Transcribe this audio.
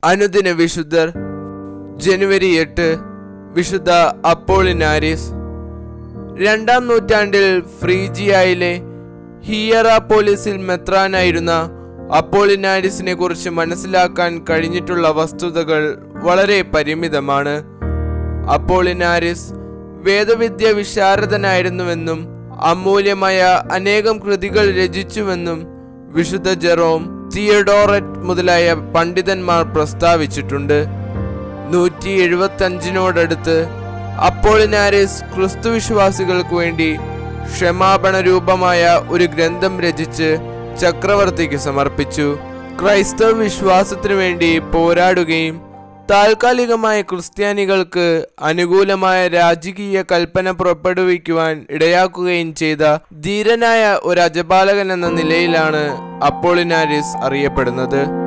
അനുദിന വിശുദ്ധർ ജനുവരി എട്ട് വിശുദ്ധ അപ്പോളിനാരിസ് രണ്ടാം നൂറ്റാണ്ടിൽ ഫ്രീജിയയിലെ ഹിയറാപോളിസിൽ മെത്രാനായിരുന്ന അപ്പോളിനാരിസിനെ കുറിച്ച് മനസ്സിലാക്കാൻ കഴിഞ്ഞിട്ടുള്ള വസ്തുതകൾ വളരെ പരിമിതമാണ് അപ്പോളിനാരിസ് വേദവിദ്യ വിശാരദനായിരുന്നുവെന്നും അമൂല്യമായ അനേകം കൃതികൾ രചിച്ചുവെന്നും വിശുദ്ധ ജെറോം തിയഡോററ്റ് മുതലായ പണ്ഡിതന്മാർ പ്രസ്താവിച്ചിട്ടുണ്ട് നൂറ്റി എഴുപത്തി അഞ്ചിനോടടുത്ത് അപ്പോളിനാരിസ് ക്രിസ്തുവിശ്വാസികൾക്ക് വേണ്ടി ക്ഷമാപണ രൂപമായ ഒരു ഗ്രന്ഥം രചിച്ച് ചക്രവർത്തിക്ക് സമർപ്പിച്ചു ക്രൈസ്തവ വിശ്വാസത്തിനു വേണ്ടി പോരാടുകയും താൽക്കാലികമായ ക്രിസ്ത്യാനികൾക്ക് അനുകൂലമായ രാജകീയ കൽപ്പന പുറപ്പെടുവിക്കുവാൻ ഇടയാക്കുകയും ചെയ്ത ധീരനായ ഒരു അജപാലകൻ എന്ന നിലയിലാണ് അപ്പോളിനാരിസ് അറിയപ്പെടുന്നത്